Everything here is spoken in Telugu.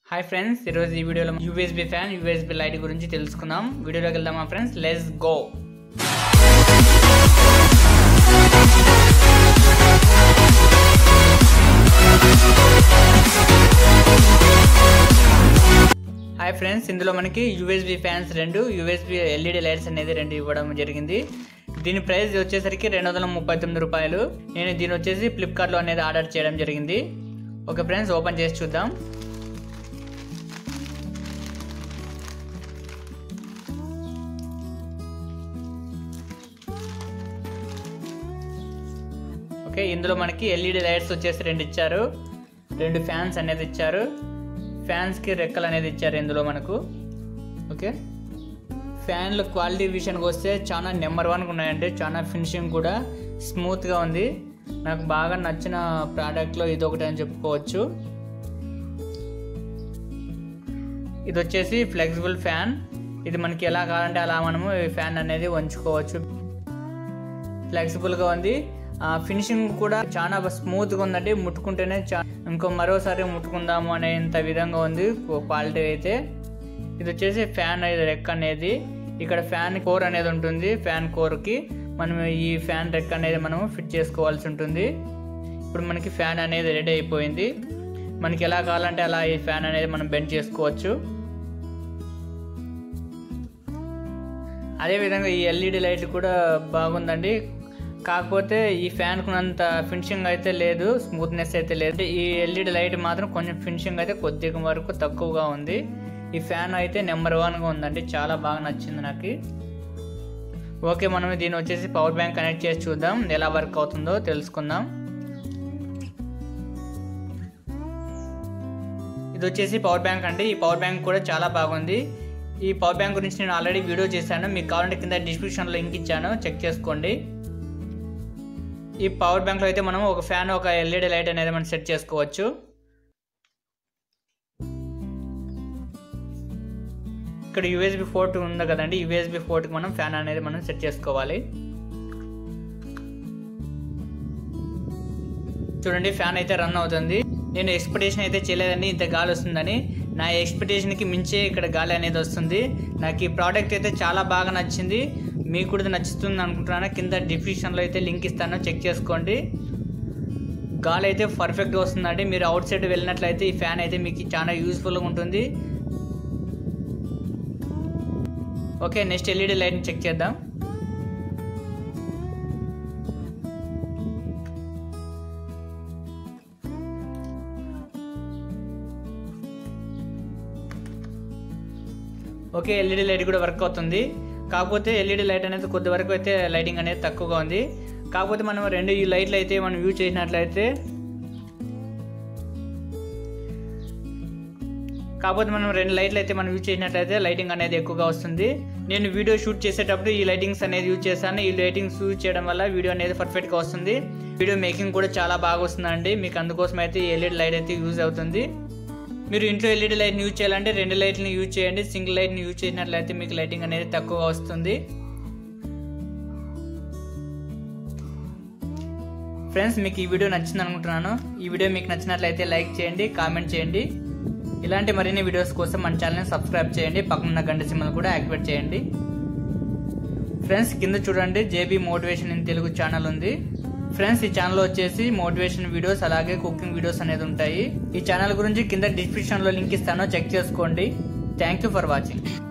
హాయ్ ఫ్రెండ్స్ ఈరోజు ఈ వీడియోలో యూఎస్బి ఫ్యాన్ యూఎస్బి లైట్ గురించి తెలుసుకుందాం వీడియోలోకి వెళ్దామా friends let's go hi friends ఇందులో మనకి యూఎస్బి ఫ్యాన్స్ రెండు యూఎస్బి ఎల్ఈడి లైట్స్ అనేది రెండు ఇవ్వడం జరిగింది దీని ప్రైస్ వచ్చేసరికి రెండు వందల ముప్పై తొమ్మిది రూపాయలు నేను దీని వచ్చేసి ఫ్లిప్కార్ట్లో అనేది ఆర్డర్ చేయడం జరిగింది ఓకే ఫ్రెండ్స్ ఓపెన్ చేసి చూద్దాం ఓకే ఇందులో మనకి ఎల్ఈడి లైట్స్ వచ్చేసి రెండు ఇచ్చారు రెండు ఫ్యాన్స్ అనేది ఇచ్చారు ఫ్యాన్స్కి రెక్కలు అనేది ఇచ్చారు ఇందులో మనకు ఓకే ఫ్యాన్ల క్వాలిటీ విషయానికి వస్తే చాలా నెంబర్ వన్గా ఉన్నాయండి చాలా ఫినిషింగ్ కూడా స్మూత్గా ఉంది నాకు బాగా నచ్చిన ప్రోడక్ట్లో ఇది ఒకటి అని చెప్పుకోవచ్చు ఇది వచ్చేసి ఫ్లెక్సిబుల్ ఫ్యాన్ ఇది మనకి ఎలా కావాలంటే అలా మనము ఈ ఫ్యాన్ అనేది వంచుకోవచ్చు ఫ్లెక్సిబుల్గా ఉంది ఫినిషింగ్ కూడా చాలా స్మూత్గా ఉందండి ముట్టుకుంటేనే చా ఇంకో మరోసారి ముట్టుకుందాము అనేంత విధంగా ఉంది క్వాలిటీ అయితే ఇది వచ్చేసి ఫ్యాన్ అనేది రెక్ అనేది ఇక్కడ ఫ్యాన్ కోర్ అనేది ఉంటుంది ఫ్యాన్ కోర్కి మనం ఈ ఫ్యాన్ రెక్ అనేది మనము ఫిట్ చేసుకోవాల్సి ఉంటుంది ఇప్పుడు మనకి ఫ్యాన్ అనేది రెడీ అయిపోయింది మనకి ఎలా కావాలంటే అలా ఈ ఫ్యాన్ అనేది మనం బెండ్ చేసుకోవచ్చు అదేవిధంగా ఈ ఎల్ఈడి లైట్ కూడా బాగుందండి కాకపోతే ఈ ఫ్యాన్ కున్నంత ఫినిషింగ్ అయితే లేదు స్మూత్నెస్ అయితే లేదు ఈ ఎల్ఈడి లైట్ మాత్రం కొంచెం ఫినిషింగ్ అయితే కొద్దిగా వరకు తక్కువగా ఉంది ఈ ఫ్యాన్ అయితే నెంబర్ వన్గా ఉందండి చాలా బాగా నచ్చింది నాకు ఓకే మనం దీన్ని వచ్చేసి పవర్ బ్యాంక్ కనెక్ట్ చేసి చూద్దాం ఎలా వర్క్ అవుతుందో తెలుసుకుందాం ఇది వచ్చేసి పవర్ బ్యాంక్ అండి ఈ పవర్ బ్యాంక్ కూడా చాలా బాగుంది ఈ పవర్ బ్యాంక్ గురించి నేను ఆల్రెడీ వీడియో చేశాను మీకు కావాలంటే కింద డిస్క్రిప్షన్లో లింక్ ఇచ్చాను చెక్ చేసుకోండి ఈ పవర్ బ్యాంక్లో అయితే మనం ఒక ఫ్యాన్ ఒక ఎల్ఈడి లైట్ అనేది మనం సెట్ చేసుకోవచ్చు ఇక్కడ యూఎస్బి ఫోర్ట్ ఉంది కదండి యూఎస్బి ఫోర్ట్కి మనం ఫ్యాన్ అనేది మనం సెట్ చేసుకోవాలి చూడండి ఫ్యాన్ అయితే రన్ అవుతుంది నేను ఎక్స్పెక్టేషన్ అయితే చేయలేదండి ఇంత గాలి వస్తుందని నా ఎక్స్పెక్టేషన్కి మించే ఇక్కడ గాలి అనేది వస్తుంది నాకు ఈ ప్రోడక్ట్ అయితే చాలా బాగా నచ్చింది మీకు కూడా నచ్చుతుంది అనుకుంటున్నాను కింద డిస్క్రిప్షన్లో అయితే లింక్ ఇస్తాను చెక్ చేసుకోండి గాలి అయితే పర్ఫెక్ట్గా వస్తుందండి మీరు అవుట్ సైడ్ వెళ్ళినట్లయితే ఈ ఫ్యాన్ అయితే మీకు చాలా యూస్ఫుల్గా ఉంటుంది ఓకే నెక్స్ట్ ఎల్ఈడి లైట్ని చెక్ చేద్దాం ఓకే ఎల్ఈడి లైట్ కూడా వర్క్ అవుతుంది కాకపోతే ఎల్ఈడి లైట్ అనేది కొద్ది వరకు అయితే లైటింగ్ అనేది తక్కువగా ఉంది కాకపోతే మనం రెండు ఈ లైట్లు అయితే మనం యూజ్ చేసినట్లయితే కాకపోతే మనం రెండు లైట్లు అయితే మనం యూజ్ చేసినట్లయితే లైటింగ్ అనేది ఎక్కువగా వస్తుంది నేను వీడియో షూట్ చేసేటప్పుడు ఈ లైటింగ్స్ అనేది యూజ్ చేశాను ఈ లైటింగ్స్ యూజ్ చేయడం వల్ల వీడియో అనేది పర్ఫెక్ట్గా వస్తుంది వీడియో మేకింగ్ కూడా చాలా బాగా వస్తుందండి మీకు అందుకోసం అయితే ఎల్ఈడి లైట్ అయితే యూజ్ అవుతుంది మీరు ఇంట్లో ఎల్ఈడి లైట్ని యూజ్ చేయాలంటే రెండు లైట్ని యూజ్ చేయండి సింగిల్ లైట్ని యూజ్ చేసినట్లయితే మీకు లైటింగ్ అనేది తక్కువగా వస్తుంది ఫ్రెండ్స్ మీకు ఈ వీడియో నచ్చింది అనుకుంటున్నాను ఈ వీడియో మీకు నచ్చినట్లయితే లైక్ చేయండి కామెంట్ చేయండి ఇలాంటి మరిన్ని వీడియోస్ కోసం మన ఛానల్ని సబ్స్క్రైబ్ చేయండి పక్కన గంట సింబల్ కూడా యాక్టివేట్ చేయండి ఫ్రెండ్స్ కింద చూడండి JB motivation in Telugu channel ఉంది ఫ్రెండ్స్ ఈ ఛానల్ వచ్చేసి మోటివేషన్ వీడియోస్ అలాగే కుకింగ్ వీడియోస్ అనేది ఉంటాయి ఈ ఛానల్ గురించి కింద డిస్క్రిప్షన్ లో లింక్ ఇస్తాను చెక్ చేసుకోండి థ్యాంక్ యూ ఫర్ వాచింగ్